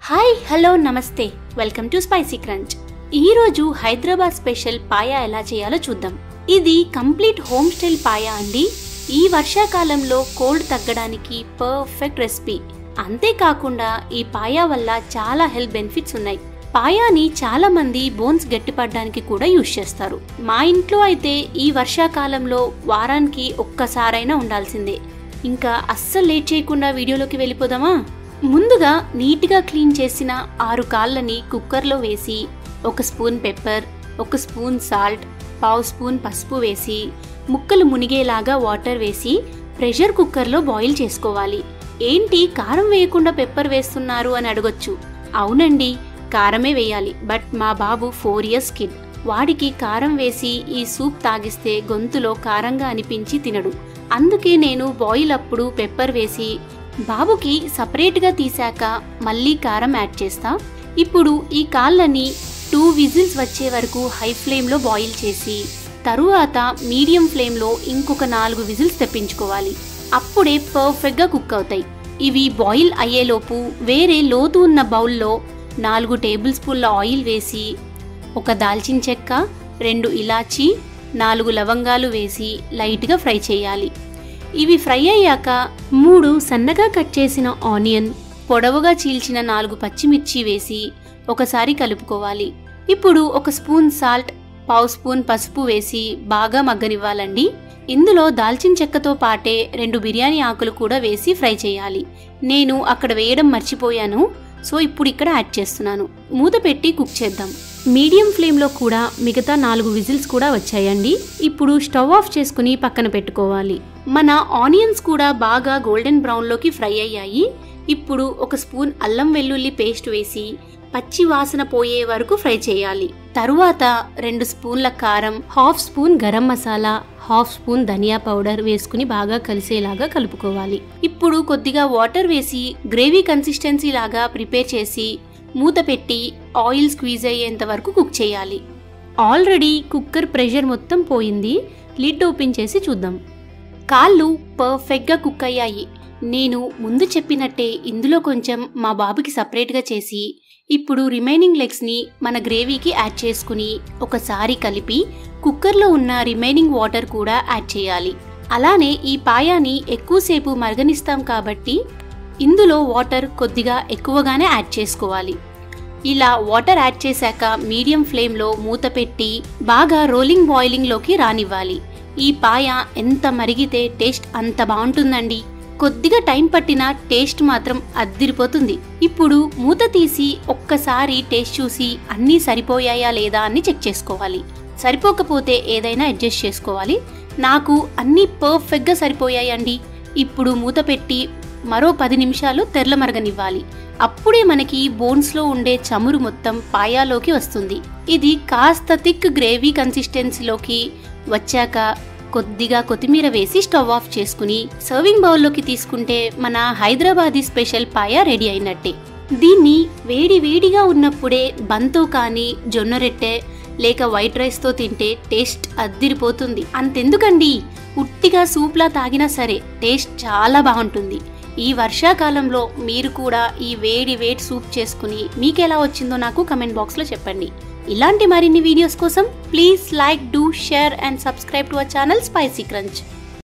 hi hello నమస్తే welcome to spicy crunch ఈరోజు Hyderabad special paya ఎలా చేయాలో చూద్దాం ఇది కంప్లీట్ హోమ్ స్టైల్ పాయా అండి ఈ వర్షాకాలంలో కోల్డ్ తగ్గడానికి పర్ఫెక్ట్ రెసిపీ అంతేకాకుండా ఈ పాయా వల్ల చాలా హెల్త్ బెనిఫిట్స్ ఉన్నాయి పాయాని చాలా మంది బోన్స్ గట్టిపడడానికి కూడా యూజ్ చేస్తారు మా ఇంట్లో అయితే ఈ వర్షాకాలంలో వారానికి ఒక్కసారైనా ఉండాల్సిందే ఇంకా అస్సలు లేట్ చేయకుండా వీడియోలోకి వెళ్ళిపోదామా ముందుగా నీట్గా క్లీన్ చేసిన ఆరు కాళ్ళని కుక్కర్లో వేసి ఒక స్పూన్ పెప్పర్ ఒక స్పూన్ సాల్ట్ పావు స్పూన్ పసుపు వేసి ముక్కలు మునిగేలాగా వాటర్ వేసి ప్రెషర్ కుక్కర్లో బాయిల్ చేసుకోవాలి ఏంటి కారం వేయకుండా పెప్పర్ వేస్తున్నారు అని అడగొచ్చు అవునండి కారమే వేయాలి బట్ మా బాబు ఫోర్ ఇయర్స్ కిడ్ వాడికి కారం వేసి ఈ సూప్ తాగిస్తే గొంతులో కారంగా అనిపించి తినడు అందుకే నేను బాయిల్ అప్పుడు పెప్పర్ వేసి బాబుకి సపరేట్గా తీసాక మళ్ళీ కారం యాడ్ చేస్తా ఇప్పుడు ఈ కాళ్ళని టూ విజిల్స్ వచ్చే వరకు హై ఫ్లేమ్లో బాయిల్ చేసి తరువాత మీడియం ఫ్లేమ్లో ఇంకొక నాలుగు విజిల్స్ తెప్పించుకోవాలి అప్పుడే పర్ఫెక్ట్గా కుక్ అవుతాయి ఇవి బాయిల్ అయ్యేలోపు వేరే లోతు ఉన్న బౌల్లో నాలుగు టేబుల్ స్పూన్ల ఆయిల్ వేసి ఒక దాల్చిన చెక్క రెండు ఇలాచి నాలుగు లవంగాలు వేసి లైట్గా ఫ్రై చేయాలి ఇవి ఫ్రై అయ్యాక మూడు సన్నగా కట్ చేసిన ఆనియన్ పొడవుగా చీల్చిన నాలుగు పచ్చిమిర్చి వేసి ఒకసారి కలుపుకోవాలి ఇప్పుడు ఒక స్పూన్ సాల్ట్ పావు స్పూన్ పసుపు వేసి బాగా మగ్గనివ్వాలండి ఇందులో దాల్చిన చెక్కతో పాటే రెండు బిర్యానీ ఆకులు కూడా వేసి ఫ్రై చేయాలి నేను అక్కడ వేయడం మర్చిపోయాను సో ఇప్పుడు ఇక్కడ యాడ్ చేస్తున్నాను మూత పెట్టి కుక్ చేద్దాం మీడియం ఫ్లేమ్లో కూడా మిగతా నాలుగు విజిల్స్ కూడా వచ్చాయండి ఇప్పుడు స్టవ్ ఆఫ్ చేసుకుని పక్కన పెట్టుకోవాలి మన ఆనియన్స్ కూడా బాగా గోల్డెన్ బ్రౌన్లోకి ఫ్రై అయ్యాయి ఇప్పుడు ఒక స్పూన్ అల్లం వెల్లుల్లి పేస్ట్ వేసి పచ్చి వాసన పోయే వరకు ఫ్రై చేయాలి తరువాత రెండు స్పూన్ల కారం half spoon garam masala half spoon ధనియా పౌడర్ వేసుకుని బాగా కలిసేలాగా కలుపుకోవాలి ఇప్పుడు కొద్దిగా వాటర్ వేసి గ్రేవీ కన్సిస్టెన్సీ లాగా ప్రిపేర్ చేసి మూత పెట్టి ఆయిల్ స్క్వీజ్ అయ్యేంత వరకు కుక్ చేయాలి ఆల్రెడీ కుక్కర్ ప్రెషర్ మొత్తం పోయింది లిడ్ ఓపెన్ చేసి చూద్దాం కాళ్ళు పర్ఫెక్ట్గా కుక్ అయ్యాయి నేను ముందు చెప్పినట్టే ఇందులో కొంచెం మా బాబుకి సపరేట్గా చేసి ఇప్పుడు రిమైనింగ్ లెగ్స్ని మన గ్రేవీకి యాడ్ చేసుకుని ఒకసారి కలిపి కుక్కర్లో ఉన్న రిమైనింగ్ వాటర్ కూడా యాడ్ చేయాలి అలానే ఈ పాయాని ఎక్కువసేపు మరగనిస్తాం కాబట్టి ఇందులో వాటర్ కొద్దిగా ఎక్కువగానే యాడ్ చేసుకోవాలి ఇలా వాటర్ యాడ్ చేశాక మీడియం ఫ్లేమ్లో మూత పెట్టి బాగా రోలింగ్ బాయిలింగ్లోకి రానివ్వాలి ఈ పాయ ఎంత మరిగితే టేస్ట్ అంత బాగుంటుందండి కొద్దిగా టైం పట్టిన టేస్ట్ మాత్రం అద్దిరిపోతుంది ఇప్పుడు మూత తీసి ఒక్కసారి టేస్ట్ చూసి అన్నీ సరిపోయాయా లేదా అని చెక్ చేసుకోవాలి సరిపోకపోతే ఏదైనా అడ్జస్ట్ చేసుకోవాలి నాకు అన్నీ పర్ఫెక్ట్గా సరిపోయాయండి ఇప్పుడు మూత పెట్టి మరో పది నిమిషాలు తెరలమరగనివ్వాలి అప్పుడే మనకి బోన్స్లో ఉండే చమురు మొత్తం పాయాలోకి వస్తుంది ఇది కాస్త థిక్ గ్రేవీ కన్సిస్టెన్సీలోకి వచ్చాక కొద్దిగా కొత్తిమీర వేసి స్టవ్ ఆఫ్ చేసుకుని సర్వింగ్ బౌల్లోకి తీసుకుంటే మన హైదరాబాదీ స్పెషల్ పాయ రెడీ అయినట్టే దీన్ని వేడి వేడిగా ఉన్నప్పుడే బంతో కానీ జొన్న రొట్టె లేక వైట్ రైస్తో తింటే టేస్ట్ అద్దిరిపోతుంది అంతెందుకండి ఉట్టిగా సూప్లా తాగినా సరే టేస్ట్ చాలా బాగుంటుంది ఈ వర్షాకాలంలో మీరు కూడా ఈ వేడి వేడి సూప్ చేసుకుని మీకు ఎలా వచ్చిందో నాకు కమెంట్ బాక్స్లో చెప్పండి ఇలాంటి మరిన్ని వీడియోస్ కోసం please like do share and subscribe to our channel spicy crunch